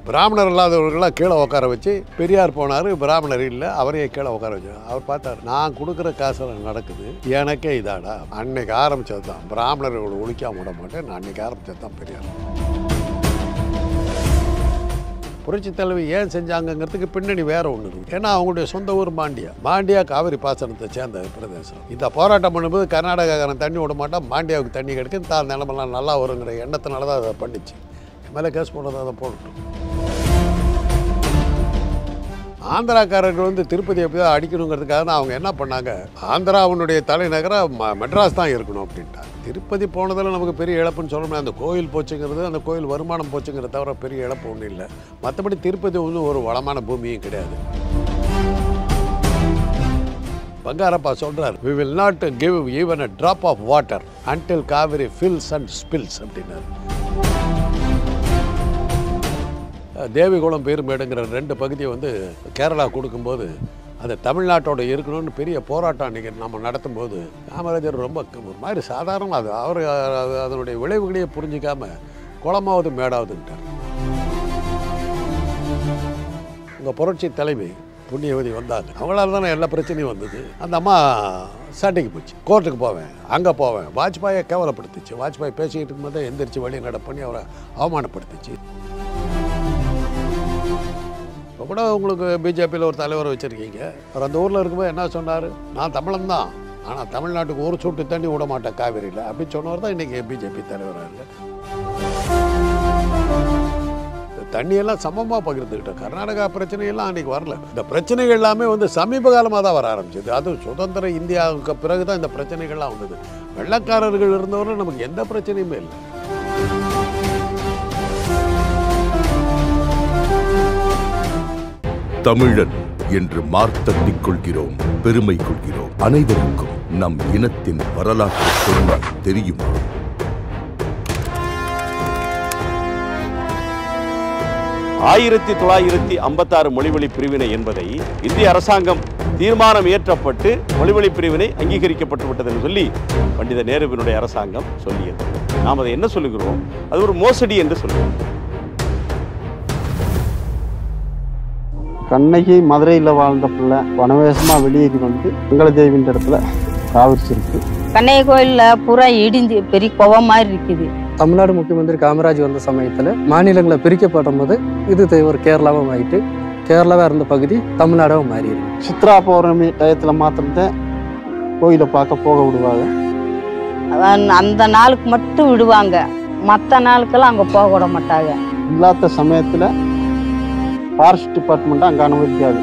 பிராமணர் இல்லாதவர்களாம் கீழே உட்கார வச்சு பெரியார் போனார் பிராமணர் இல்லை அவரையே கீழே உட்கார வச்சு அவர் பார்த்தார் நான் கொடுக்குற காசில் நடக்குது எனக்கே இதாடா அன்னைக்கு ஆரம்பிச்சது தான் பிராமணர்களை ஒழிக்காம விட மாட்டேன் நான் அன்னைக்கு ஆரம்பிச்சது தான் பெரியார் புரட்சி தலைவி ஏன் செஞ்சாங்கங்கிறதுக்கு பின்னணி வேற ஒன்று இருக்கு ஏன்னா அவங்களுடைய சொந்த ஊர் மாண்டியா மாண்டியா காவிரி பாசனத்தை சேர்ந்த பிரதேசம் இந்த போராட்டம் பண்ணும்போது கர்நாடகாக்காரன் தண்ணி விட மாட்டான் மாண்டியாவுக்கு தண்ணி கிடைக்கும் தான் நிலமெல்லாம் நல்லா வருங்கிற எண்ணத்தினால தான் அதை பண்ணிச்சு என் மேலே கேஸ் போடுறதை அதை போடட்டும் ஆந்திராக்காரர்கள் வந்து திருப்பதி எப்படியாவது அடிக்கணுங்கிறதுக்காக தான் அவங்க என்ன பண்ணாங்க ஆந்திராவுடைய தலைநகராக ம மெட்ராஸ் தான் இருக்கணும் அப்படின்ட்டாங்க திருப்பதி போனதில் நமக்கு பெரிய இழப்புன்னு சொல்ல முடியாது அந்த கோயில் போச்சுங்கிறது அந்த கோயில் வருமானம் போச்சுங்கிறத தவிர பெரிய இழப்பு ஒன்றும் இல்லை மற்றபடி திருப்பதி ஒன்றும் ஒரு வளமான பூமியும் கிடையாது பங்காரப்பா சொல்றார் we will not give even a drop of water until Kaveri fills and spills அப்படின்னாரு தேவிகுளம் பேருமேடுங்கிற ரெண்டு பகுதியை வந்து கேரளா கொடுக்கும்போது அது தமிழ்நாட்டோட இருக்கணும்னு பெரிய போராட்டம் அன்றைக்கி நம்ம நடத்தும்போது காமராஜர் ரொம்ப ஒரு மாதிரி சாதாரண அது அவர் அது- அதனுடைய விளைவுகளையே புரிஞ்சிக்காம குளமாவது மேடாவதுன்ட்டார் உங்கள் புரட்சி தலைவி புண்ணியவதி வந்தாங்க அவங்களால தானே எல்லா பிரச்சனையும் வந்தது அந்த அம்மா சண்டைக்கு போச்சு கோர்ட்டுக்கு போவேன் அங்கே போவேன் வாஜ்பாயை கேவலப்படுத்துச்சு வாஜ்பாய் பேசிக்கிட்டு இருக்கும்போது எந்திரிச்சு வழி நட பண்ணி அவரை அவமானப்படுத்துச்சு இப்போ கூட உங்களுக்கு பிஜேபியில் ஒரு தலைவர் வச்சுருக்கீங்க அவர் அந்த ஊரில் இருக்கும்போது என்ன சொன்னார் நான் தமிழன் தான் ஆனால் தமிழ்நாட்டுக்கு ஒரு சொட்டு தண்ணி விட மாட்டேன் காவிரியில் அப்படின்னு சொன்னவர் தான் இன்றைக்கி பிஜேபி தலைவராக இருக்கு இந்த தண்ணியெல்லாம் சமமாக பகிர்ந்துக்கிட்டோம் கர்நாடகா பிரச்சனையெல்லாம் அன்றைக்கி வரல இந்த பிரச்சனைகள் எல்லாமே வந்து சமீப காலமாக தான் வர ஆரம்பிச்சது அதுவும் சுதந்திர இந்தியாவுக்கு பிறகு தான் இந்த பிரச்சனைகள்லாம் வந்தது வெள்ளக்காரர்கள் இருந்தவரை நமக்கு எந்த பிரச்சனையுமே இல்லை தமிழன் என்று மார்த்தட்டிக் கொள்கிறோம் பெருமை கொள்கிறோம் அனைவருக்கும் நம் இனத்தின் வரலாற்று சொன்னால் தெரியுமா ஆயிரத்தி தொள்ளாயிரத்தி ஐம்பத்தாறு மொழிவழி பிரிவினை என்பதை இந்திய அரசாங்கம் தீர்மானம் இயற்றப்பட்டு மொழிவழி பிரிவினை அங்கீகரிக்கப்பட்டு விட்டது என்று சொல்லி பண்டித நேருவினுடைய அரசாங்கம் சொல்லியது நாம் அதை என்ன சொல்லுகிறோம் அது ஒரு மோசடி என்று சொல்லுவோம் கண்ணகி மதுரையில் வாழ்ந்த பிள்ளை வனவேசமாக வெளியேறி வந்து மங்களதேவின்ற இடத்துல காவிரிச்சிருக்கு கண்ணைய கோயில்ல பூரா இடிஞ்சு பெரிய குவ மாதிரி இருக்குது தமிழ்நாடு முக்கியமந்திரி காமராஜ் வந்த சமயத்தில் மாநிலங்களை பிரிக்கப்படும் போது இது த- ஒரு கேரளாவும் ஆயிட்டு கேரளாவாக இருந்த பகுதி தமிழ்நாடாவும் மாறிடுது சித்ரா பௌர்ணமி டயத்தில் மாத்திரம்தான் கோயிலை பார்க்க போக விடுவாங்க அவன் அந்த நாளுக்கு மட்டும் விடுவாங்க மற்ற நாளுக்கெல்லாம் அங்கே போக விட மாட்டாங்க இல்லாத சமயத்தில் ஃபாரஸ்ட் டிபார்ட்மெண்ட் அங்கே அனுமதிக்காது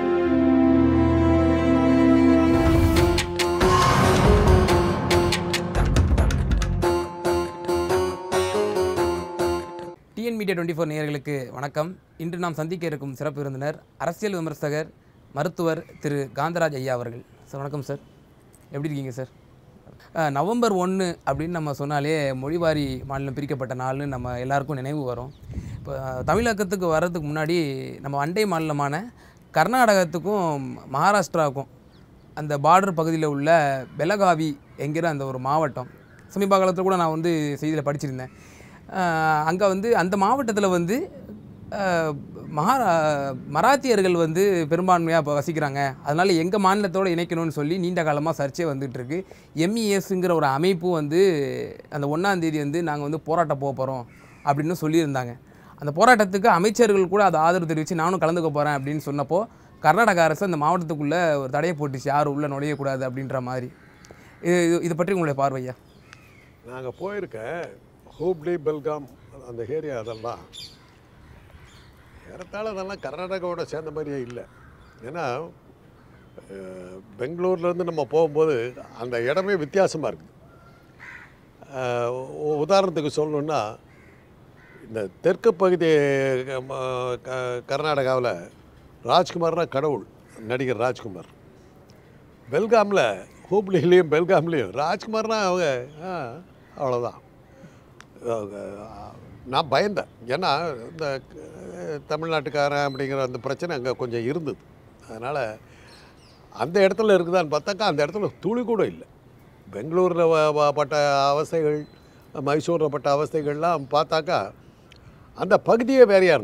டிஎன் மீடியா டுவெண்ட்டி ஃபோர் நேயர்களுக்கு வணக்கம் இன்று நாம் சந்திக்க இருக்கும் சிறப்பு விருந்தினர் அரசியல் விமர்சகர் மருத்துவர் திரு காந்தராஜ் ஐயா அவர்கள் சார் வணக்கம் சார் எப்படி இருக்கீங்க சார் அஹ், நவம்பர் ஒன்று அப்படின்னு நம்ம சொன்னாலே மொழிவாரி மாநிலம் பிரிக்கப்பட்ட நாள்னு நம்ம எல்லாருக்கும் நினைவு வரும் இப்போ அஹ், தமிழகத்துக்கு வர்றதுக்கு முன்னாடி நம்ம அண்டை மாநிலமான கர்நாடகத்துக்கும் மகாராஷ்டிராவுக்கும் அந்த பார்டர் பகுதியில் உள்ள பெலகாவி என்கிற அந்த ஒரு மாவட்டம் சமீப காலத்தில் கூட நான் வந்து செய்தியில் படிச்சிருந்தேன் அங்கே வந்து அந்த மாவட்டத்தில் வந்து அஹ், மகாரா மராத்தியர்கள் வந்து பெரும்பான்மையாக இப்போ வசிக்கிறாங்க அதனால் எங்கள் மாநிலத்தோடு இணைக்கணும்னு சொல்லி நீண்ட காலமாக சர்ச்சை வந்துட்டு இருக்கு எம்இஎஸ்ங்கிற ஒரு அமைப்பு வந்து அந்த ஒன்றாம் தேதி வந்து நாங்கள் வந்து போராட்டம் போக போகிறோம் அப்படின்னு சொல்லியிருந்தாங்க அந்த போராட்டத்துக்கு அமைச்சர்கள் கூட அதை ஆதரவு தெரிவித்து நானும் கலந்துக்க போகிறேன் அப்படின்னு சொன்னப்போ கர்நாடக அரசு அந்த மாவட்டத்துக்குள்ளே ஒரு தடையை போட்டுச்சு யாரும் உள்ளே நுழையக்கூடாது அப்படின்ற மாதிரி இது இது- இதை பற்றி உங்களுடைய பார்வையா நாங்கள் போயிருக்கேன் ஹூப்ளி பெல்காம் அந்த ஏரியா அதெல்லாம் ஏறத்தாழ அதெல்லாம் கர்நாடகாவோட சேர்ந்த மாதிரியே இல்லை ஏன்னா அஹ், பெங்களூர்லேருந்து நம்ம போகும்போது அந்த இடமே வித்தியாசமாக இருக்குது அஹ், உ- உதாரணத்துக்கு சொல்லணுன்னா இந்த தெற்கு பகுதி ம- க- கர்நாடகாவில் ராஜ்குமார்னா கடவுள் நடிகர் ராஜ்குமார் பெல்காமில் ஹூப்ளிலையும் பெல்காம்லேயும் ராஜ்குமார்னா அவங்க ஆ அவ்வளோதான் நான் பயந்தேன் ஏன்னா இந்த அஹ், தமிழ்நாட்டுக்காரன் அப்படிங்கிற அந்த பிரச்சனை அங்கே கொஞ்சம் இருந்தது அதனால் அந்த இடத்துல இருக்குதான்னு பார்த்தாக்கா அந்த இடத்துல துளி கூட இல்லை பெங்களூரில் வ- வ- பட்ட அவஸ்தைகள் மைசூரில் பட்ட அவஸ்தைகள்லாம் பார்த்தாக்கா அந்த பகுதியே வேறையாக இருந்தது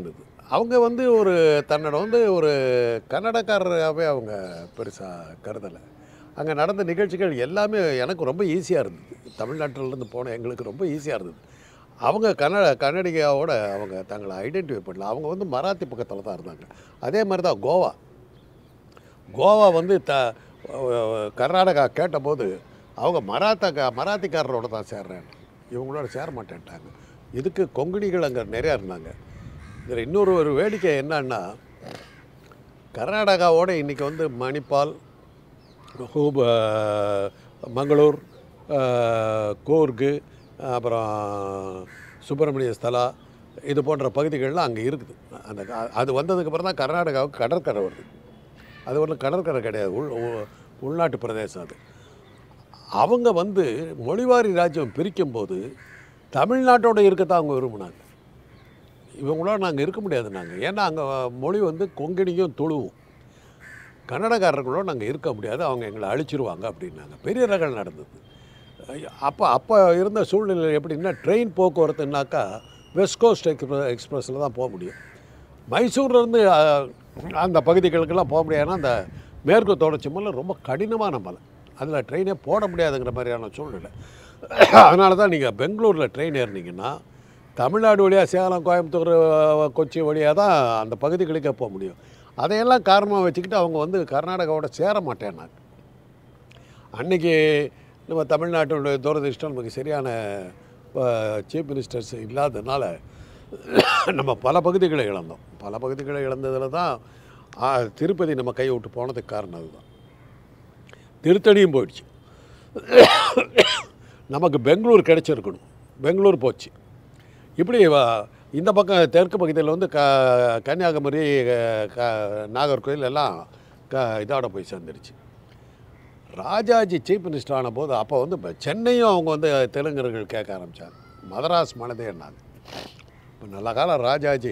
அவங்க வந்து ஒரு தன்னோட வந்து ஒரு கன்னடக்காரராகவே அவங்க பெருசாக கருதலை அங்கே நடந்த நிகழ்ச்சிகள் எல்லாமே எனக்கு ரொம்ப ஈஸியாக இருந்தது தமிழ்நாட்டிலேருந்து போன எங்களுக்கு ரொம்ப ஈஸியாக இருந்தது அவங்க கன்னட கன்னடிகாவோட அவங்க தங்களை ஐடென்டிஃபை பண்ணல அவங்க வந்து மராத்தி பக்கத்தில் தான் இருந்தாங்க அதே மாதிரி தான் கோவா கோவா வந்து த கர்நாடகா கேட்டபோது அவங்க மராத்தா மராத்திக்காரரோட தான் சேர்றேன் இவங்களோட சேர மாட்டேன்ட்டாங்க இதுக்கு கொங்கணிகள் அங்கே நிறையா இருந்தாங்க இதில் இன்னொரு ஒரு வேடிக்கை என்னன்னா கர்நாடகாவோட இன்றைக்கி வந்து மணிப்பால் ஹூப் மங்களூர் அஹ், கூர்கு அப்புறம் சுப்பிரமணிய ஸ்தலா இது போன்ற பகுதிகள்லாம் அங்கே இருக்குது அந்த க- அது வந்ததுக்கப்புறம் தான் கர்நாடகாவுக்கு கடற்கரை வருது அது ஒன்றும் கடற்கரை கிடையாது உள் உ- உள்நாட்டு பிரதேசம் அது அவங்க வந்து மொழிவாரி ராஜ்யம் பிரிக்கும்போது தமிழ்நாட்டோட இருக்கத்தான் அவங்க விரும்பினாங்க இவங்களோட நாங்கள் இருக்க முடியாது நாங்கள் ஏன்னா அங்கே மொழி வந்து கொங்கணியும் துளுவும் கன்னடக்காரர்களோட நாங்கள் இருக்க முடியாது அவங்க எங்களை அழிச்சிருவாங்க அப்படின்னாங்க பெரிய ரகள் நடந்தது அப்போ அப்போ இருந்த சூழ்நிலை எப்படின்னா ட்ரெயின் போக்குவரத்துனாக்கா வெஸ்ட் கோஸ்ட் எக்ஸ்பிரஸ் எக்ஸ்பிரஸில் தான் போக முடியும் மைசூர்லேருந்து அந்த பகுதிகளுக்கெல்லாம் போக முடியாதுன்னா அந்த மேற்கு தொடர்ச்சி மலை ரொம்ப கடினமான மலை அதில் ட்ரெயினே போட முடியாதுங்கிற மாதிரியான சூழ்நிலை அதனால தான் நீங்கள் பெங்களூரில் ட்ரெயின் ஏறினீங்கன்னா தமிழ்நாடு வழியாக சேலம் கோயம்புத்தூர் அஹ், கொச்சி வழியாக தான் அந்த பகுதிகளுக்கே போக முடியும் அதையெல்லாம் காரணமாக வச்சுக்கிட்டு அவங்க வந்து கர்நாடகாவோட சேர மாட்டேன்னாங்க அன்றைக்கி நம்ம தமிழ்நாட்டுடைய துரதிருஷ்டம் நமக்கு சரியான சீஃப் மினிஸ்டர்ஸ் இல்லாததுனால நம்ம பல பகுதிகளை இழந்தோம் பல பகுதிகளை இழந்ததில் தான் ஆ, திருப்பதி நம்ம கையை விட்டு போனதுக்கு காரணம் அதுதான் திருத்தணியும் போயிடுச்சு நமக்கு பெங்களூர் கிடைச்சிருக்கணும் பெங்களூர் போச்சு இப்படி வ- இந்த பக்கம் தெற்கு பகுதியில் வந்து க கன்னியாகுமரி க நாகர்கோயில் எல்லாம் க இதோட போய் சேர்ந்துருச்சு ராஜாஜி சீஃப் மினிஸ்டர் ஆன போது அப்போ வந்து இப்ப சென்னையும் அவங்க வந்து தெலுங்கர்கள் கேட்க ஆரம்பித்தாங்க மதராஸ் மனதேன்னாங்க இப்போ நல்ல காலம் ராஜாஜி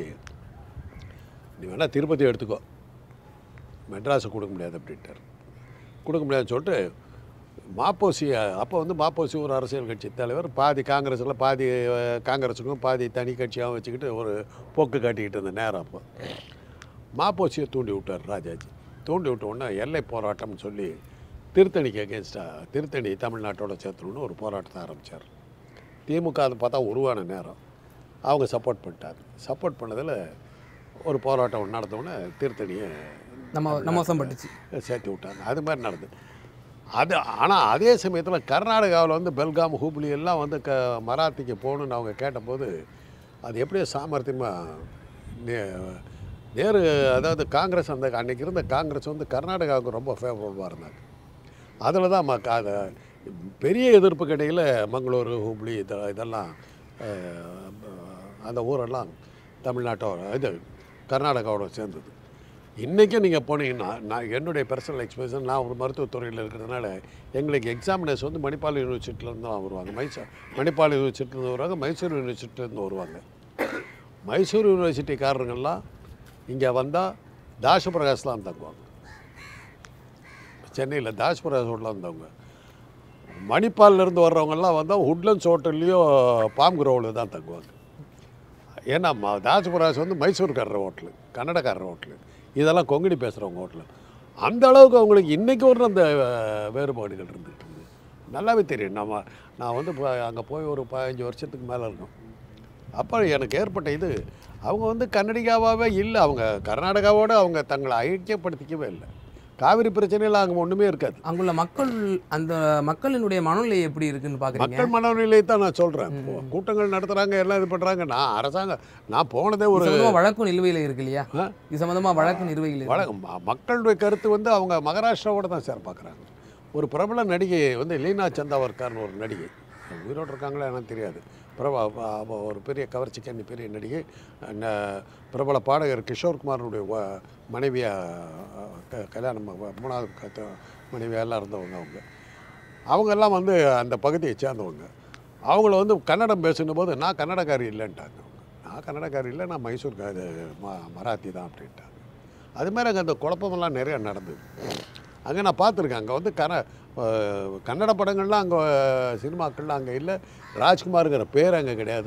நீ வேணால் திருப்பதி எடுத்துக்கோ மெட்ராஸை கொடுக்க முடியாது அப்படின்ட்டார் கொடுக்க முடியாதுன்னு சொல்லிட்டு மாப்போசி அப்போ வந்து மாப்போசி ஒரு அரசியல் கட்சி தலைவர் பாதி காங்கிரஸில் பாதி அஹ், காங்கிரஸுக்கும் பாதி தனி கட்சியாகவும் வச்சுக்கிட்டு ஒரு போக்கு காட்டிக்கிட்டு இருந்த நேரம் அப்போ மாப்போசியை தூண்டி விட்டார் ராஜாஜி தூண்டி விட்ட உடனே எல்லை போராட்டம்னு சொல்லி திருத்தணிக்கு அகேன்ஸ்டாக திருத்தணி தமிழ்நாட்டோட சேர்த்துணுன்னு ஒரு போராட்டத்தை ஆரம்பித்தார் திமுக அதை பார்த்தா உருவான நேரம் அவங்க சப்போர்ட் பண்ணிட்டாங்க சப்போர்ட் பண்ணதில் ஒரு போராட்டம் ஒன்று நடந்தவுடனே திருத்தணியை நம்ம நம்ம வசம்பட்டுச்சு சேர்த்து விட்டாங்க அது மாதிரி நடந்தது அது ஆனால் அதே சமயத்தில் கர்நாடகாவில் வந்து பெல்காம் ஹூப்ளி எல்லாம் வந்து க மராத்திக்கு போகணுன்னு அவங்க கேட்டபோது அது எப்படியோ சாமர்த்தியமாக நே நேரு அதாவது காங்கிரஸ் அந்த அன்னைக்கு இருந்த காங்கிரஸ் வந்து கர்நாடகாவுக்கு ரொம்ப ஃபேவரபுளாக இருந்தாங்க அதில் தான் ம- க- அது பெரிய எதிர்ப்புக்கு இடையில் மங்களூரு ஹூப்ளி இத இதெல்லாம் அஹ், அந்த ஊரெல்லாம் தமிழ்நாட்டோட இது கர்நாடகாவோட சேர்ந்தது இன்றைக்கும் நீங்கள் போனீங்கன்னா நான் என்னுடைய பர்சனல் எக்ஸ்பீரியன்ஸ் நான் ஒரு மருத்துவத்துறையில் இருக்கிறதுனால எங்களுக்கு எக்ஸாமினர்ஸ் வந்து மணிப்பால் யூனிவர்சிட்டிலேருந்து தான் வருவாங்க மைசூர் மணிப்பால் யூனிவர்சிட்டிலேருந்து வருவாங்க மைசூர் யூனிவர்சிட்டிலேருந்து வருவாங்க மைசூர் யூனிவர்சிட்டிக்காரங்கெல்லாம் இங்கே வந்தால் தாசபிரகாஷ் தான் தங்குவாங்க சென்னையில் தாசபிரகாஷ் ஹோட்டலில் வந்தவங்க மணிப்பால்ல இருந்து வர்றவங்கெல்லாம் வந்தால் உட்லண்ட்ஸ் ஹோட்டல்லையோ பாம் குரோவில் தான் தங்குவாங்க ஏன்னா ம- தாசபுராஸ் வந்து மைசூர்காரர் ஹோட்டலு கன்னடக்காரர் ஹோட்டலு இதெல்லாம் கொங்கணி பேசுகிறவங்க ஹோட்டலு அந்த அளவுக்கு அவங்களுக்கு இன்றைக்கி ஒரு அந்த அஹ், வேறுபாடுகள் இருந்துகிட்டு இருக்குது நல்லாவே தெரியும் நம்ம நான் வந்து அங்கே போய் ஒரு பதினஞ்சு வருஷத்துக்கு மேலே இருக்கும் அப்போ எனக்கு ஏற்பட்ட இது அவங்க வந்து கன்னடிகாவாகவே இல்லை அவங்க கர்நாடகாவோட அவங்க தங்களை ஐக்கியப்படுத்திக்கவே இல்லை காவிரி பிரச்சனையில் அங்கே ஒன்றுமே இருக்காது அங்குள்ள மக்கள் அந்த மக்களினுடைய மனநிலை எப்படி இருக்குன்னு பாக்குறீங்க மக்கள் மனநிலையை தான் நான் சொல்கிறேன் ம். கூட்டங்கள் நடத்துகிறாங்க எல்லாம் இது பண்ணுறாங்க நான் அரசாங்கம் நான் போனதே இது ஒரு சம்பந்தமா வழக்கு நிலுவையில் இருக்கு இல்லையா ஆ? இது சம்பந்தமா வழக்கு நிலுவையில் இருக்கு. வழ ம- மக்களுடைய கருத்து வந்து அவங்க மகாராஷ்டிராவோட தான் சேர பார்க்குறாங்க ஒரு பிரபல நடிகை வந்து லீனா சந்தாவர்கார்னு ஒரு நடிகை உயிரோடு இருக்காங்களா எனக்கு தெரியாது பிரபா அவ ஒரு பெரிய கவர்ச்சி கண்ணி பெரிய நடிகை ந- பிரபல பாடகர் கிஷோர்குமாரனுடைய வ- மனைவியா க- கல்யாணம் ம- மூணாவது கத்த மனைவியெல்லாம் இருந்தவங்க அவங்க அவங்கெல்லாம் வந்து அந்த பகுதியை சேர்ந்தவங்க அவங்கள வந்து கன்னடம் பேசுன போது நான் கன்னடக்காரி இல்லைன்ட்டாங்க அவங்க நான் கன்னடக்காரி இல்லை நான் மைசூர் இது ம மராத்தி தான் அப்படின்ட்டாங்க அது மாதிரி அங்கே அந்த குழப்பமெல்லாம் நிறைய நடந்தது அங்கே நான் பார்த்துருக்கேன் அங்கே வந்து கன அஹ், கன்னட படங்கள்லாம் அங்கே சினிமாக்கள்லாம் அங்கே இல்லை ராஜ்குமாருங்கிற பேர் அங்கே கிடையாது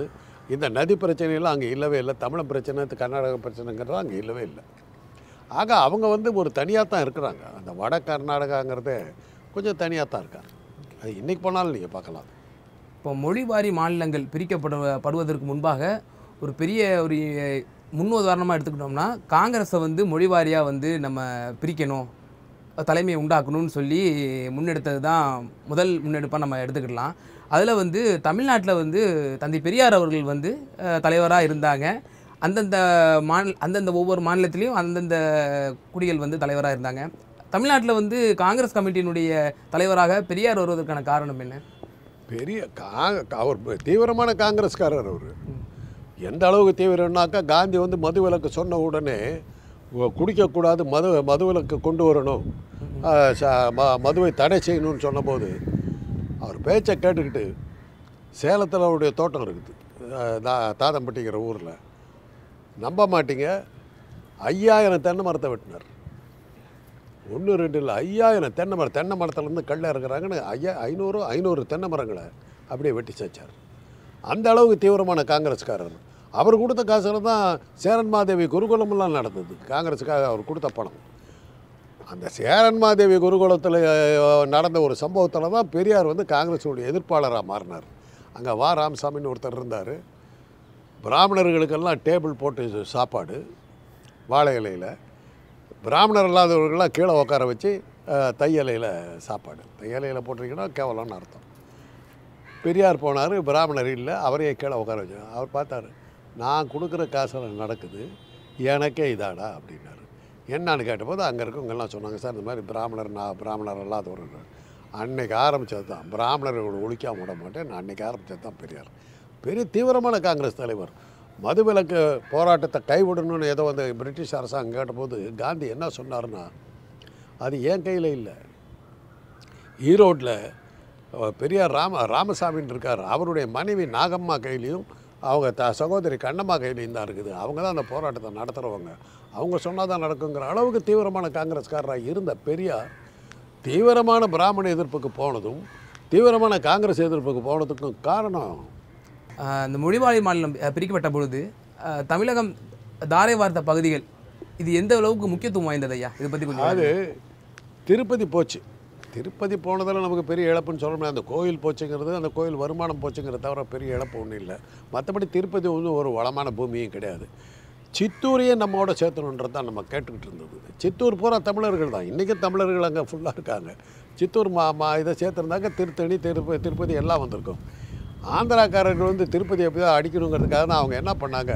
இந்த நதி பிரச்சனையெல்லாம் அங்கே இல்லவே இல்லை தமிழ் பிரச்சனை கர்நாடக பிரச்சனைங்கிறது அங்கே இல்லவே இல்லை ஆக அவங்க வந்து ஒரு தனியாக தான் இருக்கிறாங்க அந்த வட கர்நாடகாங்கிறதே கொஞ்சம் தனியாக தான் இருக்காங்க அது இன்றைக்கி போனாலும் நீங்கள் பார்க்கலாம் இப்போ மொழிவாரி மாநிலங்கள் பிரிக்கப்பட படுவதற்கு முன்பாக ஒரு பெரிய ஒரு முன் உதாரணமாக எடுத்துக்கிட்டோம்னா காங்கிரஸை வந்து மொழிவாரியாக வந்து நம்ம பிரிக்கணும் தலைமையை உண்டாக்கணும்னு சொல்லி முன்னெடுத்தது தான் முதல் முன்னெடுப்பாக நம்ம எடுத்துக்கிடலாம் அதில் வந்து தமிழ்நாட்டில் வந்து தந்தை பெரியார் அவர்கள் வந்து தலைவராக இருந்தாங்க அந்தந்த மாநில அந்தந்த ஒவ்வொரு மாநிலத்திலையும் அந்தந்த குடிகள் வந்து தலைவராக இருந்தாங்க தமிழ்நாட்டில் வந்து காங்கிரஸ் கமிட்டியினுடைய தலைவராக பெரியார் வருவதற்கான காரணம் என்ன பெரிய கா அவர் தீவிரமான காங்கிரஸ்காரர் அவர் எந்த அளவுக்கு தீவிரம்னாக்கா காந்தி வந்து மது விலக்கு சொன்ன உடனே உ- குடிக்கக்கூடாது மது மது விலக்கு கொண்டு வரணும் ஆ, ச- ம- மதுவை தடை செய்யணும்னு சொன்னபோது அவர் பேச்சை கேட்டுக்கிட்டு சேலத்தில் அவருடைய தோட்டம் இருக்குது ஆ, தா- தாதம்பட்டிங்கிற ஊரில் நம்ப மாட்டீங்க ஐயாயிரம் தென்னை மரத்தை வெட்டினார் ஒன்று ரெண்டு இல்லை ஐயாயிரம் தென்னை மரம் தென்னை மரத்துலேருந்து கல்ல இறக்குறாங்கன்னு ஐயா ஐநூறு ஐநூறு தென்னை மரங்களை அப்படியே வெட்டி சேர்ச்சார் அந்த அளவுக்கு தீவிரமான காங்கிரஸ்காரர் அவர் கொடுத்த காசில் தான் சேரன் மாதேவி குருகுலமெல்லாம் நடந்தது காங்கிரஸுக்காக அவர் கொடுத்த பணம் அந்த சேரன் மாதேவி குருகுலத்தில் நடந்த ஒரு சம்பவத்தில் தான் பெரியார் வந்து காங்கிரஸுடைய எதிர்ப்பாளராக மாறினார் அங்கே வா ராமசாமின்னு ஒருத்தர் இருந்தார் பிராமணர்களுக்கெல்லாம் டேபிள் போட்டு சாப்பாடு வாழை இலையில் பிராமணர் இல்லாதவர்கள்லாம் கீழே உட்கார வச்சு அஹ், தை இலையில் சாப்பாடு தை இலையில் போட்டிருக்கீங்கன்னா கேவலம்னு அர்த்தம் பெரியார் போனார் பிராமணர் இல்லை அவரையே கீழே உட்கார வச்சு அவர் பார்த்தாரு நான் கொடுக்குற காசில் நடக்குது எனக்கே இதாடா அப்படின்னாரு என்னன்னு கேட்டபோது அங்கே இருக்கவங்கெல்லாம் சொன்னாங்க சார் இந்த மாதிரி பிராமணர் நான் பிராமணர் இல்லாதவர்கள் அன்னைக்கு ஆரம்பித்தது தான் பிராமணர்களை ஒழிக்காம விட மாட்டேன் நான் அன்னைக்கு ஆரம்பித்தது தான் பெரியார் பெரிய தீவிரமான காங்கிரஸ் தலைவர் மதுவிலக்கு போராட்டத்தை கைவிடணும்னு ஏதோ வந்து பிரிட்டிஷ் அரசாங்கம் கேட்டபோது காந்தி என்ன சொன்னார்னா அது என் கையில் இல்லை ஈரோட்டில் அஹ், பெரியார் ராம ராமசாமின்னு இருக்கார் அவருடைய மனைவி நாகம்மா கையிலையும் அவங்க த சகோதரி கண்ணம்மா கையிலையும் தான் இருக்குது அவங்க தான் அந்த போராட்டத்தை நடத்துகிறவங்க அவங்க சொன்னால் தான் நடக்குங்கிற அளவுக்கு தீவிரமான காங்கிரஸ்காரராக இருந்த பெரியார் தீவிரமான பிராமண எதிர்ப்புக்கு போனதும் தீவிரமான காங்கிரஸ் எதிர்ப்புக்கு போனதுக்கும் காரணம் ஆஹ் இந்த மொழிவாரி மாநிலம் அஹ், பிரிக்கப்பட்ட பொழுது ஆஹ், தமிழகம் தாரை வார்த்த பகுதிகள் இது எந்த அளவுக்கு முக்கியத்துவம் வாய்ந்தது ஐயா இதை பற்றி கொஞ்சம் அது திருப்பதி போச்சு திருப்பதி போனதில் நமக்கு பெரிய இழப்புன்னு சொல்ல முடியாது அந்த கோயில் போச்சுங்கிறது அந்த கோயில் வருமானம் போச்சுங்கிறத தவிர பெரிய இழப்பு ஒன்றும் இல்லை மற்றபடி திருப்பதி ஒன்றும் ஒரு வளமான பூமியும் கிடையாது சித்தூரையே நம்மோட சேர்த்தணுன்றது தான் நம்ம கேட்டுக்கிட்டு இருந்தது சித்தூர் பூரா தமிழர்கள் தான் இன்றைக்கும் தமிழர்கள் அங்கே ஃபுல்லாக இருக்காங்க சித்தூர் மா மா இதை சேர்த்துருந்தாக்க திருத்தணி திருப்பதி திருப்பதி எல்லாம் வந்திருக்கும் ஆந்திராக்காரர்கள் வந்து திருப்பதி எப்படியோ அடிக்கணுங்கிறதுக்காக தான் அவங்க என்ன பண்ணாங்க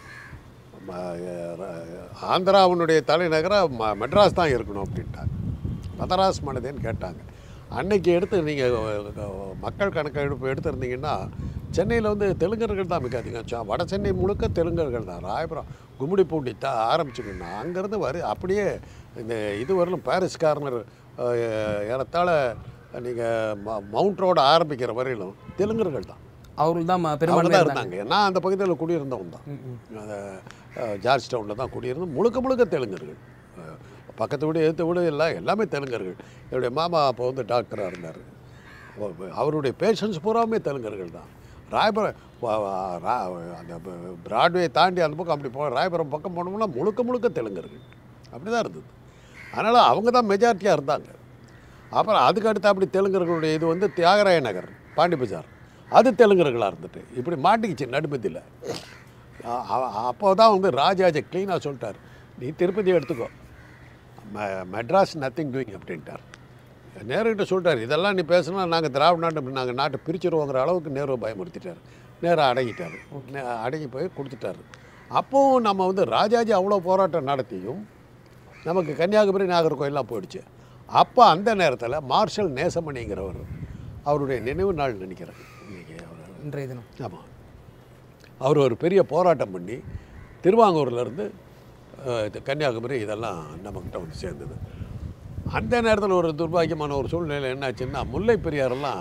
ம- ஆந்திராவினுடைய தலைநகராக ம மெட்ராஸ் தான் இருக்கணும் அப்படின்ட்டாங்க மதராஸ் மனதேன்னு கேட்டாங்க அன்னைக்கு எடுத்து நீங்கள் மக்கள் கணக்கெடுப்பு எடுத்திருந்தீங்கன்னா சென்னையில் வந்து தெலுங்கர்கள் தான் மிக அதிகம் ச- வட சென்னை முழுக்க தெலுங்கர்கள் தான் ராயபுரம் கும்மிடிப்பூண்டி த ஆரம்பிச்சுக்கணும் அங்கேருந்து வரி அப்படியே இந்த இது வரலும் பாரிஸ் கார்னர் அஹ், ஏறத்தாழ நீங்கள் மவுண்ட் ரோடு ஆரம்பிக்கிற வரையிலும் தெலுங்கர்கள் தான் அவர்கள் தான் அவங்க பெரும்பான்மையாக தான் இருந்தாங்க இருந்தாங்க நான் அந்த பகுதியில் குடியிருந்தவன் தான் ம், ம். அந்த அஹ், ஜார்ஜ் டவுனில் தான் குடியிருந்தோம் முழுக்க முழுக்க தெலுங்கர்கள் அஹ், பக்கத்து வீடு எழுத்து வீடு எல்லாம் எல்லாமே தெலுங்கர்கள் என்னுடைய மாமா அப்போ வந்து டாக்டராக இருந்தார் அவ- அவருடைய பேஷண்ட்ஸ் பூராவுமே தெலுங்கர்கள் தான் ராயபுரம் வ- வ- ரா- அந்த ப- பிராட்வே தாண்டி அந்த பக்கம் அப்படி போ ராயபுரம் பக்கம் போனோம்னா முழுக்க முழுக்க தெலுங்கர்கள் அப்படி தான் இருந்தது அதனால் அவங்க தான் மெஜாரிட்டியாக இருந்தாங்க அப்புறம் அதுக்கு அடுத்து அப்படி தெலுங்கர்களுடைய இது வந்து தியாகராய நகர் பாண்டி பஜார் அது தெலுங்கர்களாக இருந்துட்டு இப்படி மாட்டிக்கிச்சு நடுமத்தியில் அப்போ தான் வந்து ராஜாஜி க்ளீனாக சொல்லிட்டார் நீ திருப்பதி எடுத்துக்கோ ம- மெட்ராஸ் நத்திங் டூயிங் அப்படின்ட்டார் நேருகிட்ட சொல்லிட்டார் இதெல்லாம் நீ பேசுனா நாங்கள் திராவிட நாட்டு நாங்கள் நாட்டை பிரிச்சிருவோங்கிற அளவுக்கு நேரு பயமுறுத்திட்டார் நேரு அடங்கிட்டார் நே- அடங்கி போய் கொடுத்துட்டாரு அப்போவும் நம்ம வந்து ராஜாஜி அவ்வளோ போராட்டம் நடத்தியும் நமக்கு கன்னியாகுமரி நாகர்கோயிலாம் போயிடுச்சு அப்போ அந்த நேரத்தில் மார்ஷல் நேசமணிங்கிறவர் அவருடைய நினைவு நாள் நினைக்கிறேன் இன்னைக்கு அவர் இன்றைய தினம் ஆமாம் அவர் ஒரு பெரிய போராட்டம் பண்ணி திருவாங்கூர்லேருந்து கன்னியாகுமரி இதெல்லாம் நம்மக்கிட்ட வந்து சேர்ந்தது அந்த நேரத்தில் ஒரு துர்பாக்கியமான ஒரு சூழ்நிலை என்னாச்சுன்னா முல்லை பெரியாரெல்லாம்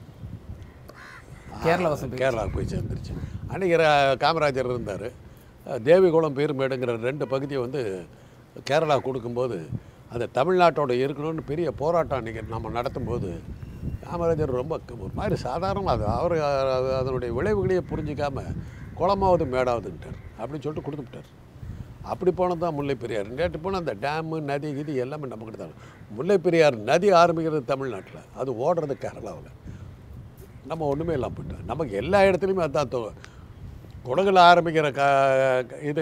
கேரளா வசம் போய் கேரளாவுக்கு போய் சேர்ந்துருச்சு அன்றைக்கி ர- காமராஜர் இருந்தார் தேவிகுளம் பேருமேடுங்கிற ரெண்டு பகுதியை வந்து கேரளா கொடுக்கும்போது அது தமிழ்நாட்டோட இருக்கணும்னு பெரிய போராட்டம் அன்றைக்கி நம்ம நடத்தும்போது காமராஜர் ரொம்ப க- ஒரு மாதிரி சாதாரணமாக அது அவர் அதனுடைய விளைவுகளையே புரிஞ்சிக்காம குளமாவது மேடாவதுன்ட்டார் அப்படின்னு சொல்லிட்டு கொடுத்துட்டார் அப்படி போனது தான் முல்லை பெரியார் நேற்று போனால் அந்த டேமு நதி கிதி எல்லாமே நம்மக்கிட்ட தான் முல்லை பெரியார் நதி ஆரம்பிக்கிறது தமிழ்நாட்டில் அது ஓடுறது கேரளாவில் நம்ம ஒன்றுமே இல்லாமல் போயிட்டோம் நமக்கு எல்லா இடத்துலையுமே அதான் தோ குடகுல ஆரம்பிக்கிற க க- இது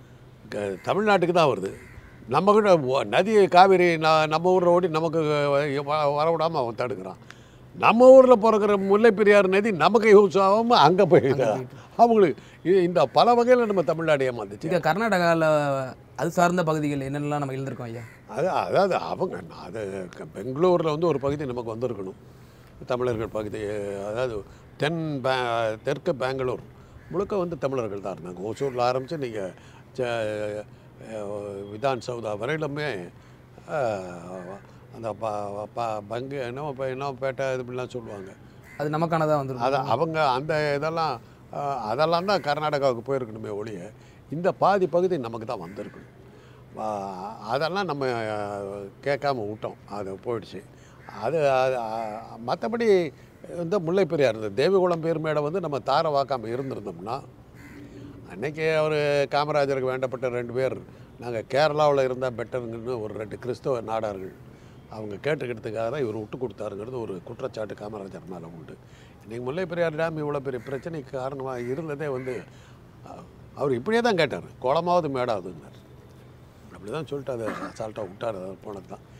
க- தமிழ்நாட்டுக்கு தான் வருது நம்மக்கிட்ட ஒ- நதி காவிரி ந- நம்ம ஊரில் ஓடி நமக்கு வ- வரவிடாமல் அவன் தடுக்கிறான் நம்ம ஊரில் பிறக்கிற முல்லை பெரியார் நதி நமக்கு யூஸ் ஆகாமல் அங்கே போயிடுது அவங்களுக்கு இது- இந்த பல வகையில் நம்ம தமிழ்நாடு ஏமாந்துச்சு இங்கே கர்நாடகாவில் அது சார்ந்த பகுதிகள் என்னென்னலாம் நம்ம எழுந்திருக்கோம் ஐயா அது அதாவது அவங்க அது க- பெங்களூரில் வந்து ஒரு பகுதி நமக்கு வந்திருக்கணும் தமிழர்கள் பகுதி அதாவது தென் பே தெற்கு பெங்களூர் முழுக்க வந்து தமிழர்கள் தான் இருந்தாங்க ஓசூரில் ஆரம்பித்து நீங்கள் விதான் சௌதா வரையிலுமே அஹ், அந்த ப ப- பங்கு என்ன ப- என்ன பேட்டை இது இப்படிலாம் சொல்லுவாங்க அது நமக்கானதாக வந்துருக்கும் அதை அவங்க அந்த இதெல்லாம் அஹ், அதெல்லாம் தான் கர்நாடகாவுக்கு போயிருக்கணுமே ஒழிய இந்த பாதி பகுதி நமக்கு தான் வந்திருக்கணும் வா- அதெல்லாம் நம்ம அஹ், கேட்காம விட்டோம் அது போயிடுச்சு அது மற்றபடி இந்த முல்லை பெரியார் இந்த தேவிகுளம் பேர்மேடை வந்து நம்ம தார வாக்காமல் இருந்திருந்தோம்னா அன்னைக்கு அவர் காமராஜருக்கு வேண்டப்பட்ட ரெண்டு பேர் நாங்கள் கேரளாவில் இருந்தால் பெட்டருங்கன்னு ஒரு ரெண்டு கிறிஸ்தவ நாடார்கள் அவங்க கேட்டுக்கிட்டதுக்காக தான் இவர் விட்டு கொடுத்தாருங்கிறது ஒரு குற்றச்சாட்டு காமராஜர் மேலே உண்டு இன்றைக்கி முல்லை பெரியார் டேம் இவ்வளோ பெரிய பிரச்சனைக்கு காரணமாக இருந்ததே வந்து அஹ், அவர் இப்படியே தான் கேட்டார் குளமாவது மேடாவதுன்னார் அப்படி தான் சொல்லிட்டு அதை அசால்ட்டாக விட்டார் அது போனது தான்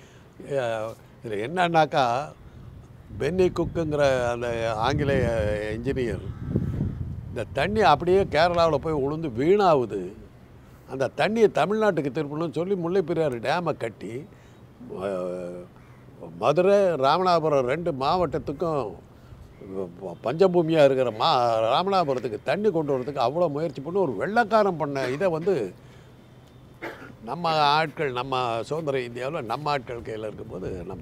இதில் என்னன்னாக்கா பென்னி குக்குங்கிற அந்த ஆங்கிலேய இன்ஜினியர் இந்த தண்ணி அப்படியே கேரளாவில் போய் உளுந்து வீணாகுது அந்த தண்ணியை தமிழ்நாட்டுக்கு திருப்பணும்னு சொல்லி முல்லை பெரியார் டேமை கட்டி அஹ், மதுரை ராமநாதபுரம் ரெண்டு மாவட்டத்துக்கும் பஞ்சபூமியாக இருக்கிற மா ராமநாதபுரத்துக்கு தண்ணி கொண்டு வரதுக்கு அவ்வளோ முயற்சி பண்ணி ஒரு வெள்ளக்காரன் பண்ண இதை வந்து நம்ம ஆட்கள் நம்ம சுதந்திர இந்தியாவில் நம்ம ஆட்கள் கையில் இருக்கும்போது நம்ம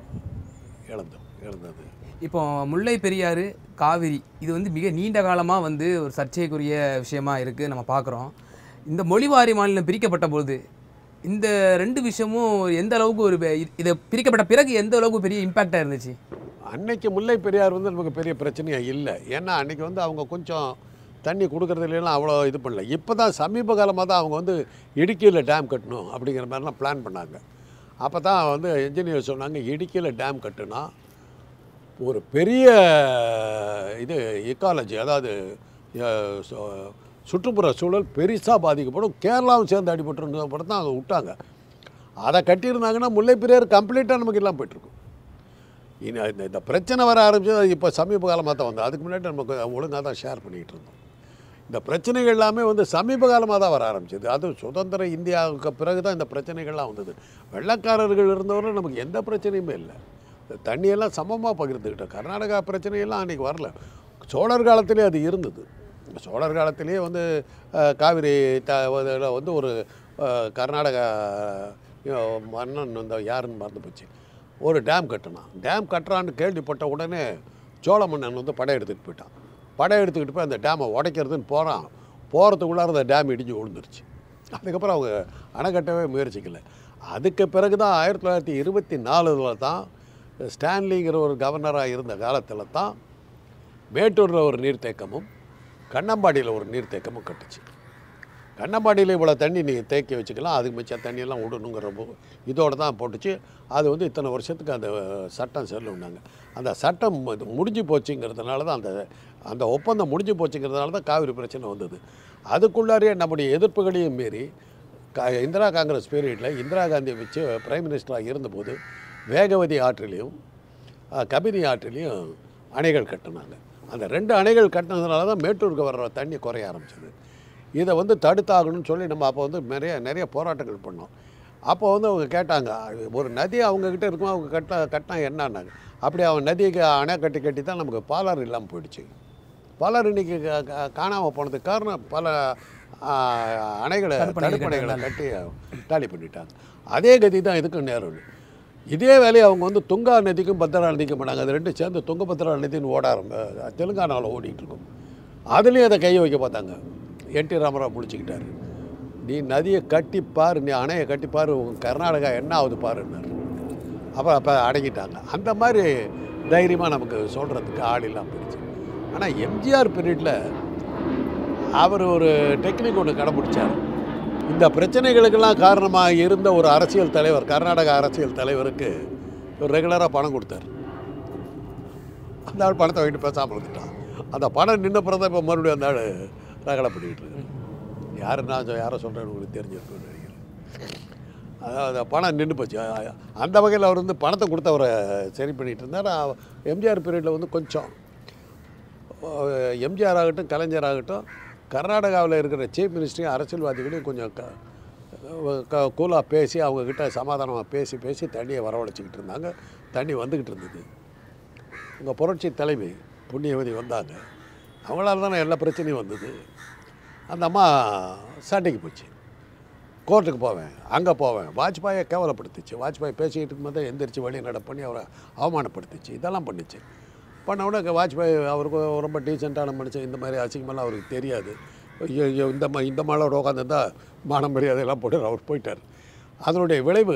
இழந்தோம் இழந்தது இப்போ முல்லை பெரியாறு காவிரி இது வந்து மிக நீண்ட காலமாக வந்து ஒரு சர்ச்சைக்குரிய விஷயமா இருக்குது நம்ம பார்க்குறோம் இந்த மொழிவாரி மாநிலம் பிரிக்கப்பட்ட பொழுது இந்த ரெண்டு விஷயமும் எந்த அளவுக்கு ஒரு பெ- இ- இதை பிரிக்கப்பட்ட பிறகு எந்த அளவுக்கு பெரிய இம்பாக்டாக இருந்துச்சு அன்னைக்கு முல்லை பெரியார் வந்து நமக்கு பெரிய பிரச்சனையாக இல்லை ஏன்னா அன்னைக்கு வந்து அவங்க கொஞ்சம் தண்ணி கொடுக்கறதுலாம் அவ்வளோ இது பண்ணல இப்போ தான் சமீப காலமாக தான் அவங்க வந்து இடுக்கியில் டேம் கட்டணும் அப்படிங்கிற மாதிரிலாம் பிளான் பண்ணாங்க அப்போ தான் வந்து இன்ஜினியர் சொன்னாங்க இடுக்கியில் டேம் கட்டுனா ஒரு பெரிய இது எக்காலஜி அதாவது அஹ், சு- சுற்றுப்புற சூழல் பெருசாக பாதிக்கப்படும் கேரளாவும் சேர்ந்து அடிபட்டுருந்த படம் தான் அதை விட்டாங்க அதை கட்டியிருந்தாங்கன்னா முல்லை பெரியார் கம்ப்ளீட்டாக நமக்கு இல்லாமல் போயிட்டுருக்கும் இனி இந்த இந்த பிரச்சனை வர ஆரம்பிச்சது இப்போ சமீப காலமாக தான் வந்து அதுக்கு முன்னாடி நமக்கு ஒழுங்காக தான் ஷேர் பண்ணிகிட்டு இருந்தோம் இந்த பிரச்சனைகள் எல்லாமே வந்து சமீப காலமாக தான் வர ஆரம்பிச்சது அது சுதந்திர இந்தியாவுக்கு பிறகு தான் இந்த பிரச்சனைகள்லாம் வந்தது வெள்ளக்காரர்கள் இருந்தவரை நமக்கு எந்த பிரச்சனையுமே இல்லை இந்த தண்ணியெல்லாம் சமமாக பகிர்ந்துக்கிட்டோம் கர்நாடகா பிரச்சனையெல்லாம் அன்றைக்கி வரல சோழர் காலத்திலே அது இருந்தது சோழர் காலத்திலேயே வந்து அஹ், காவிரி த இதுல வந்து ஒரு அஹ், கர்நாடகா அஹ், மன்னன் வந்து யாருன்னு மறந்து போச்சு ஒரு டேம் கட்டினான் டேம் கட்டுறான்னு கேள்விப்பட்ட உடனே சோழ மன்னன் வந்து படை எடுத்துக்கிட்டு போயிட்டான் படை எடுத்துக்கிட்டு போய் அந்த டேமை உடைக்கிறதுன்னு போகிறான் போகிறதுக்குள்ளார அந்த டேம் இடிஞ்சு விழுந்துருச்சு அதுக்கப்புறம் அவங்க அணை கட்டவே முயற்சிக்கல அதுக்கு பிறகு தான் ஆயிரத்தி தொள்ளாயிரத்தி இருபத்தி நாலுல தான் ஸ்டான்லிங்கிற ஒரு கவர்னராக இருந்த காலத்தில் தான் மேட்டூரில் ஒரு நீர்த்தேக்கமும் கண்ணம்பாடியில் ஒரு நீர்த்தேக்கமும் கட்டுச்சு கண்ணம்பாடியில் இவ்வளோ தண்ணி நீங்கள் தேக்கி வச்சுக்கலாம் அதுக்கு மிச்சம் தண்ணியெல்லாம் விடணுங்கிற போ- இதோட தான் போட்டுச்சு அது வந்து இத்தனை வருஷத்துக்கு அந்த சட்டம் செல்லுனாங்க அந்த சட்டம் இது முடிஞ்சு போச்சுங்கிறதுனால தான் அந்த அந்த ஒப்பந்தம் முடிஞ்சு போச்சுங்கிறதுனால தான் காவிரி பிரச்சனை வந்தது அதுக்குள்ளாரே நம்முடைய எதிர்ப்புகளையும் மீறி கா இந்திரா காங்கிரஸ் பீரியடில் இந்திரா காந்தியை வச்சு பிரைம் மினிஸ்டராக இருந்தபோது வேகவதி ஆற்றிலையும் அஹ், கபினி ஆற்றிலையும் அணைகள் கட்டினாங்க அந்த ரெண்டு அணைகள் கட்டினதுனால தான் மேட்டூருக்கு வர்ற தண்ணி குறைய ஆரம்பிச்சது இதை வந்து தடுத்தாகணும்னு சொல்லி நம்ம அப்போ வந்து நிறைய நிறைய போராட்டங்கள் பண்ணோம் அப்போ வந்து அவங்க கேட்டாங்க ஒரு நதி அவங்கக்கிட்ட இருக்கும் அவங்க கட்ட கட்டினா என்னன்னாங்க அப்படி அவன் நதிக்கு அணை கட்டி கட்டி தான் நமக்கு பாலாறு இல்லாமல் போயிடுச்சு பாலாறு இன்னைக்கு காணாமல் போனதுக்கு காரணம் பல ஆ, அணைகளை தடுப்பணைகள் தடுப்பணைகளை கட்டி காலி பண்ணிட்டாங்க அதே கதி தான் இதுக்கும் நேரம் இதே வேலையை அவங்க வந்து துங்கா நதிக்கும் பத்ரா நதிக்கும் பண்ணாங்க அது ரெண்டும் சேர்ந்து துங்கபத்ரா நதின்னு ஓட ஆரம்ப தெலுங்கானாவில் ஓடிட்டு இருக்கும் அதுலேயும் அதை கையை வைக்க பார்த்தாங்க என் டி ராமராவ் முடிச்சுக்கிட்டாரு நீ நதியை கட்டிப்பார் நீ அணையை கட்டிப்பார் உன் கர்நாடகா என்ன ஆகுது பாருன்னாரு அப்போ அப்போ அடங்கிட்டாங்க அந்த மாதிரி தைரியமாக நமக்கு சொல்கிறதுக்கு ஆள் இல்லாமல் போயிடுச்சு ஆனால் எம்ஜிஆர் பீரியடில் அவர் ஒரு டெக்னிக் ஒன்று கடைப்பிடிச்சார் இந்த பிரச்சனைகளுக்கெல்லாம் காரணமாக இருந்த ஒரு அரசியல் தலைவர் கர்நாடக அரசியல் தலைவருக்கு ஒரு ரெகுலராக பணம் கொடுத்தார் அந்த ஆள் பணத்தை வாங்கிட்டு பேசாமல் இருந்துட்டான் அந்த பணம் நின்ன பிறகு தான் இப்போ மறுபடியும் அந்த ஆள் ரகலை பண்ணிக்கிட்டு இருக்காரு யார் நான் சொ- யாரை சொல்கிறேன்னு உங்களுக்கு தெரிஞ்சிருக்குன்னு நினைக்கிறேன் அதாவது அந்த பணம் நின்று போச்சு அ- அந்த வகையில் அவர் வந்து பணத்தை கொடுத்து அவரை சரி பண்ணிகிட்டு இருந்தார் அ- எம்ஜிஆர் பீரியடில் வந்து கொஞ்சம் அஹ், எம்ஜிஆர் ஆகட்டும் கலைஞர் ஆகட்டும் கர்நாடகாவில் இருக்கிற சீஃப் மினிஸ்டரையும் அரசியல்வாதிகளையும் கொஞ்சம் க க கூலாக பேசி அவங்கக்கிட்ட சமாதானமாக பேசி பேசி தண்ணியை வரவழைச்சிக்கிட்டு இருந்தாங்க தண்ணி வந்துக்கிட்டு இருந்தது உங்கள் புரட்சி தலைவி புண்ணியவதி வந்தாங்க அவங்களால தானே எல்லா பிரச்சனையும் வந்தது அந்த அம்மா சண்டைக்கு போச்சு கோர்ட்டுக்கு போவேன் அங்கே போவேன் வாஜ்பாயை கேவலப்படுத்துச்சு வாஜ்பாய் பேசிக்கிட்டு இருக்கும்போது எந்திரிச்சு வழி நட பண்ணி அவரை அவமானப்படுத்துச்சு இதெல்லாம் பண்ணுச்சு பண்ண உடனே வாஜ்பாய் அவருக்கு ரொம்ப டீசெண்டான மனுஷன் இந்த மாதிரி அசிங்கமெல்லாம் அவருக்கு தெரியாது ஐயோ, ஐயோ, இந்த மா இந்த மாலோட உட்காந்துருந்தா மானம் மரியாதையெல்லாம் போட்டு அவர் போயிட்டார் அதனுடைய விளைவு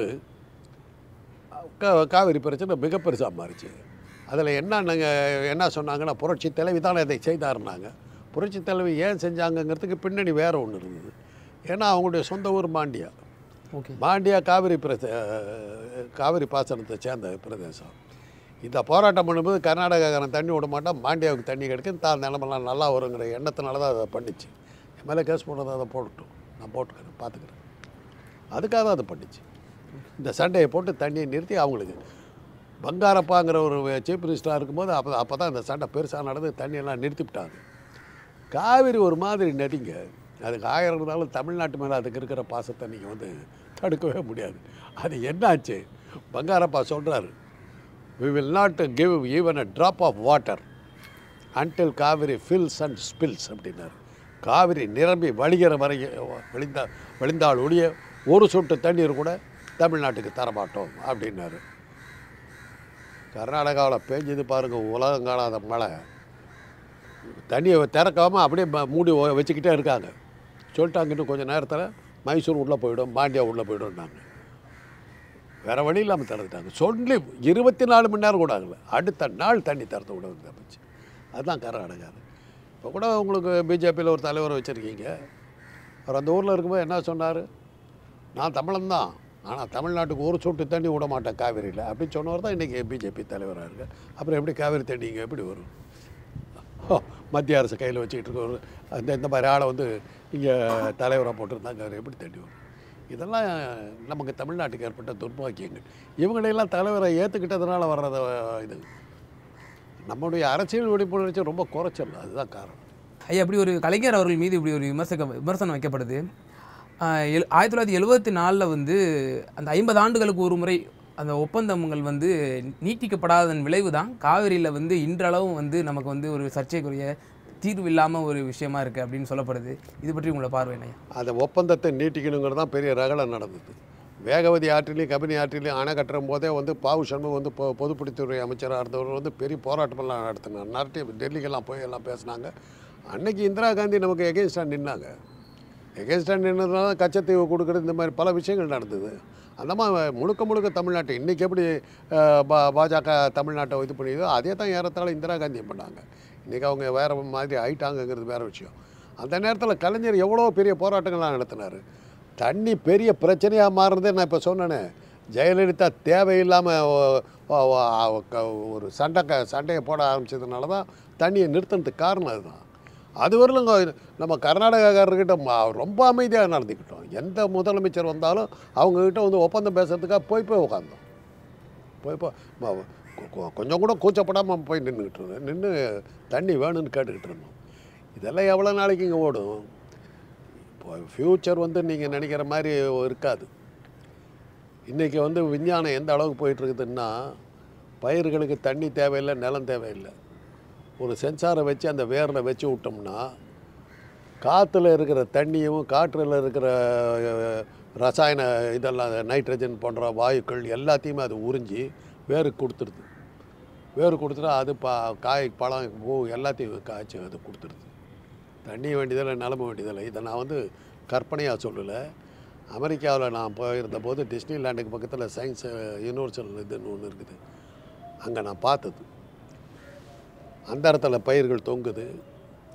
கா- காவிரி பிரச்சனை மிக பெருசாக மாறிச்சு அதில் என்ன நாங்கள் என்ன சொன்னாங்கன்னா புரட்சி தலைவி தான் இதை செய்தாருனாங்க புரட்சி தலைவி ஏன் செஞ்சாங்கங்கிறதுக்கு பின்னணி வேறு ஒன்று இருந்தது ஏன்னா அவங்களுடைய சொந்த ஊர் மாண்டியா ஓகே மாண்டியா காவிரி பிரதே காவிரி பாசனத்தை சேர்ந்த பிரதேசம் இந்த போராட்டம் பண்ணும்போது கர்நாடகாக்காரன் தண்ணி விட மாட்டான் மாண்டியாவுக்கு தண்ணி கிடைக்கும் தான் நிலமெல்லாம் நல்லா வருங்கிற எண்ணத்தினால தான் அதை பண்ணிச்சு என் மேலே கேஸ் போடுறதை அதை போடட்டும் நான் போட்டுக்கிறேன் பார்த்துக்கிறேன் அதுக்காக தான் அதை பண்ணிச்சு இந்த சண்டையை போட்டு தண்ணியை நிறுத்தி அவங்களுக்கு பங்காரப்பாங்கிற ஒரு சீஃப் மினிஸ்டராக இருக்கும்போது அப்போ அப்போ தான் இந்த சண்டை பெருசாக நடந்து தண்ணியெல்லாம் நிறுத்திவிட்டாங்க காவிரி ஒரு மாதிரி நடிங்க அதுக்கு ஆயிரம் இருந்தாலும் தமிழ்நாட்டு மேலே அதுக்கு இருக்கிற பாசத்தை நீங்கள் வந்து தடுக்கவே முடியாது அது என்னாச்சு பங்காரப்பா சொல்கிறாரு we will not give even a drop of water until Kaveri fills and spills அப்படின்னாரு காவிரி நிரம்பி வழிகிற வரை வழிந்தா வழிந்தால் ஒழிய ஒரு சொட்டு தண்ணீர் கூட தமிழ்நாட்டுக்கு தரமாட்டோம் அப்படின்னாரு கர்நாடகாவில் பேஞ்சது பாருங்கள் உலகம் காணாத மழை தண்ணியை திறக்காமல் அப்படியே ம- மூடி வ- வச்சுக்கிட்டே இருக்காங்க சொல்லிட்டாங்க இன்னும் கொஞ்சம் நேரத்தில் மைசூர் உள்ளே போயிடும் மாண்டியா உள்ளே போயிடும்னாங்க வேறு வழி இல்லாமல் திறந்துட்டாங்க சொல்லி இருபத்தி நாலு மணி நேரம் கூட ஆகல அடுத்த நாள் தண்ணி திறந்து விட தப்பிச்சு அதுதான் கர்நாடகா இப்போ கூட உங்களுக்கு பிஜேபியில் ஒரு தலைவரை வச்சுருக்கீங்க அவர் அந்த ஊரில் இருக்கும்போது என்ன சொன்னார் நான் தமிழன் தான் ஆனால் தமிழ்நாட்டுக்கு ஒரு சொட்டு தண்ணி விட மாட்டேன் காவிரியில் அப்படின்னு சொன்னவர் தான் இன்றைக்கி பிஜேபி தலைவராக இருக்கு அப்புறம் எப்படி காவிரி தண்ணி இங்கே எப்படி வரும் ஓ, மத்திய அரசு கையில் வச்சுக்கிட்டு இருக்க ஒரு அந்த இந்த மாதிரி ஆளை வந்து இங்கே தலைவராக போட்டிருந்தாங்க அவர் எப்படி தண்ணி வரும் இதெல்லாம் நமக்கு தமிழ்நாட்டுக்கு ஏற்பட்ட துர்பாக்கியங்கள் இவங்களையெல்லாம் தலைவரை ஏற்றுக்கிட்டதுனால வர்றத இது நம்முடைய அரசியல் விழிப்புணர்ச்சி ரொம்ப குறைச்சல் அதுதான் காரணம் ஐயா இப்படி ஒரு கலைஞர் அவர்கள் மீது இப்படி ஒரு விமர்சக விமர்சனம் வைக்கப்படுது ஆஹ் எழு ஆயிரத்தி தொள்ளாயிரத்தி எழுபத்தி நாலில் வந்து அந்த ஐம்பது ஆண்டுகளுக்கு ஒரு முறை அந்த ஒப்பந்தங்கள் வந்து நீட்டிக்கப்படாததன் விளைவு தான் காவிரியில் வந்து இன்றளவும் வந்து நமக்கு வந்து ஒரு சர்ச்சைக்குரிய தீர்வு இல்லாமல் ஒரு விஷயமா இருக்குது அப்படின்னு சொல்லப்படுது இது பற்றி உங்களை பார்வை என்ன அந்த ஒப்பந்தத்தை நீட்டிக்கணுங்கிறது தான் பெரிய ரகலை நடந்தது வேகவதி ஆற்றிலையும் கபினி ஆற்றிலையும் அணை கட்டுற போதே வந்து பாவு சண்முகம் வந்து பொ பொதுப்பணித்துறை அமைச்சராக இருந்தவர் வந்து பெரிய போராட்டமெல்லாம் நடத்தினார் நிறைய டெல்லிக்கெல்லாம் போய் எல்லாம் பேசினாங்க அன்னைக்கு இந்திரா காந்தி நமக்கு எகென்ஸ்டாக நின்னாங்க எகென்ஸ்டாக நின்றதுனால தான் கச்சத்தீவு கொடுக்குறது இந்த மாதிரி பல விஷயங்கள் நடந்தது அந்த மாதிரி முழுக்க முழுக்க தமிழ்நாட்டை இன்றைக்கி எப்படி அஹ், பா பாஜக தமிழ்நாட்டை இது பண்ணியதோ அதே தான் ஏறத்தாழ இந்திரா காந்தியும் பண்ணாங்க இன்றைக்கி அவங்க வேறு மாதிரி ஆயிட்டாங்கங்கிறது வேறு விஷயம் அந்த நேரத்தில் கலைஞர் எவ்வளோ பெரிய போராட்டங்கள்லாம் நடத்தினார் தண்ணி பெரிய பிரச்சனையாக மாறுறதே நான் இப்போ சொன்னேனே ஜெயலலிதா தேவையில்லாமல் ஒரு சண்டை க சண்டையை போட ஆரம்பிச்சதுனால தான் தண்ணியை நிறுத்தினதுக்கு காரணம் அதுதான் அது வரலும் இங்க நம்ம கர்நாடகாக்காரர்கிட்ட ம- ரொம்ப அமைதியாக நடந்துக்கிட்டோம் எந்த முதலமைச்சர் வந்தாலும் அவங்கக்கிட்ட வந்து ஒப்பந்தம் பேசுறதுக்காக போய் போய் உட்காந்தோம் போய் போ ம- கொ- கொ- கொஞ்சம் கூட கூச்சப்படாமல் போய் நின்றுக்கிட்டு இருந்தோம் நின்று தண்ணி வேணும்னு கேட்டுக்கிட்டு இருந்தோம் இதெல்லாம் எவ்வளோ நாளைக்கு இங்கே ஓடும் இப்போ ஃப்யூச்சர் வந்து நீங்கள் நினைக்கிற மாதிரி இருக்காது இன்றைக்கி வந்து விஞ்ஞானம் எந்த அளவுக்கு போயிட்டு இருக்குதுன்னா பயிர்களுக்கு தண்ணி தேவையில்லை நிலம் தேவையில்லை ஒரு சென்சாரை வச்சு அந்த வேரில் வச்சு விட்டோம்னா காற்றுல இருக்கிற தண்ணியும் காற்றில் இருக்கிற அஹ், ரசாயன இதெல்லாம் நைட்ரஜன் போன்ற வாயுக்கள் எல்லாத்தையுமே அது உறிஞ்சி வேருக்கு கொடுத்துருது வேறு கொடுத்துட்டா அது பா காய் பழம் பூ எல்லாத்தையும் காய்ச்சி அது கொடுத்துருது தண்ணி வேண்டியதில்லை நிலம வேண்டியதில்லை இதை நான் வந்து கற்பனையாக சொல்லலை அமெரிக்காவில் நான் போயிருந்த போது டிஸ்னி லேண்டுக்கு பக்கத்தில் சயின்ஸ் யூனிவர்சல் இதுன்னு ஒன்று இருக்குது அங்கே நான் பார்த்தது அந்த இடத்துல பயிர்கள் தொங்குது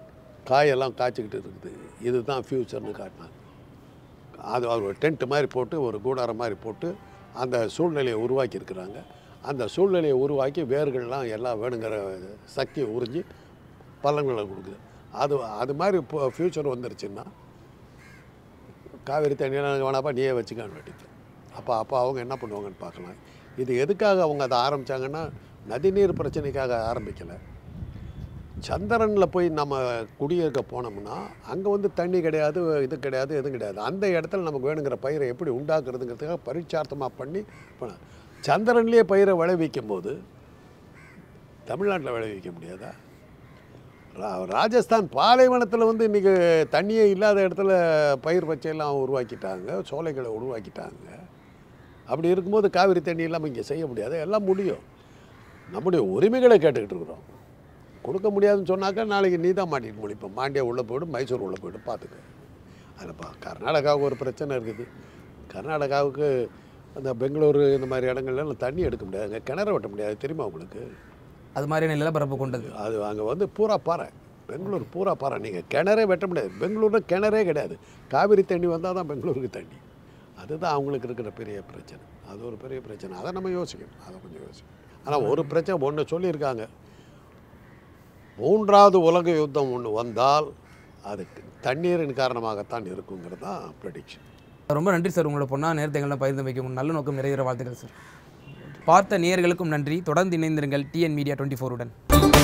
காயெல்லாம் காய்ச்சிக்கிட்டு இருக்குது இதுதான் ஃப்யூச்சர்னு காட்டினாங்க அது அவர் ஒரு டென்ட் மாதிரி போட்டு ஒரு கூடாரம் மாதிரி போட்டு அந்த சூழ்நிலையை உருவாக்கியிருக்கிறாங்க அந்த சூழ்நிலையை உருவாக்கி வேர்கள்லாம் எல்லாம் வேணுங்கிற சக்தியை உறிஞ்சி பலன்களை கொடுக்குது அது அது மாதிரி இப்போ ஃப்யூச்சர் வந்துருச்சுன்னா காவிரி தண்ணியெல்லாம் வேணாப்பா நீயே வச்சுக்கான்னு வேண்டியது அப்போ அப்போ அவங்க என்ன பண்ணுவாங்கன்னு பார்க்கலாம் இது எதுக்காக அவங்க அதை ஆரம்பித்தாங்கன்னா நதிநீர் பிரச்சனைக்காக ஆரம்பிக்கலை சந்திரனில் போய் நம்ம குடியிருக்க போனோம்னா அங்கே வந்து தண்ணி கிடையாது இது கிடையாது எதுவும் கிடையாது அந்த இடத்துல நமக்கு வேணுங்கிற பயிரை எப்படி உண்டாக்குறதுங்கிறதுக்காக பரிச்சார்த்தமாக பண்ணி பண்ண சந்திரன்லேயே பயிரை விளைவிக்கும் போது தமிழ்நாட்டில் விளைவிக்க முடியாதா ரா- ராஜஸ்தான் பாலைவனத்தில் வந்து இன்றைக்கி தண்ணியே இல்லாத இடத்துல பயிர் பச்சையெல்லாம் உருவாக்கிட்டாங்க சோலைகளை உருவாக்கிட்டாங்க அப்படி இருக்கும்போது காவிரி தண்ணி இல்லாமல் இங்கே செய்ய முடியாது எல்லாம் முடியும் நம்முடைய உரிமைகளை கேட்டுக்கிட்டு இருக்கிறோம் கொடுக்க முடியாதுன்னு சொன்னாக்கா நாளைக்கு நீ தான் மாட்டிட்டு முடிப்போம் மாண்டியா உள்ளே போய்டும் மைசூர் உள்ளே போய்டும் பார்த்துக்க அதில்ப்பா கர்நாடகாவுக்கு ஒரு பிரச்சனை இருக்குது கர்நாடகாவுக்கு அந்த பெங்களூரு இந்த மாதிரி இடங்கள்லாம் தண்ணி எடுக்க முடியாதுங்க கிணறு வெட்ட முடியாது தெரியுமா உங்களுக்கு அது மாதிரியான நிலப்பரப்பு கொண்டது அது அங்கே வந்து பூரா பாறை பெங்களூர் பூரா பாறை நீங்கள் கிணறே வெட்ட முடியாது பெங்களூரில் கிணறே கிடையாது காவிரி தண்ணி வந்தால் தான் பெங்களூருக்கு தண்ணி அதுதான் அவங்களுக்கு இருக்கிற பெரிய பிரச்சனை அது ஒரு பெரிய பிரச்சனை அதை நம்ம யோசிக்கணும் அதை கொஞ்சம் யோசிக்கணும் ஆனால் ஒரு பிரச்சனை ஒன்று சொல்லியிருக்காங்க மூன்றாவது உலக யுத்தம் ஒன்று வந்தால் அதுக்கு தண்ணீரின் காரணமாகத்தான் இருக்குங்கிறது தான் ப்ரெடிக்ஷன் ரொம்ப நன்றி சார் உங்களோட பொண்ணா நேரத்தை எங்களை பகிர்ந்து வைக்கும் நல்ல நோக்கம் நிறைவேற வாழ்த்துக்கள் சார் பார்த்த நேயர்களுக்கும் நன்றி தொடர்ந்து இணைந்திருங்கள் டிஎன் மீடியா டுவெண்ட்டி ஃபோருடன்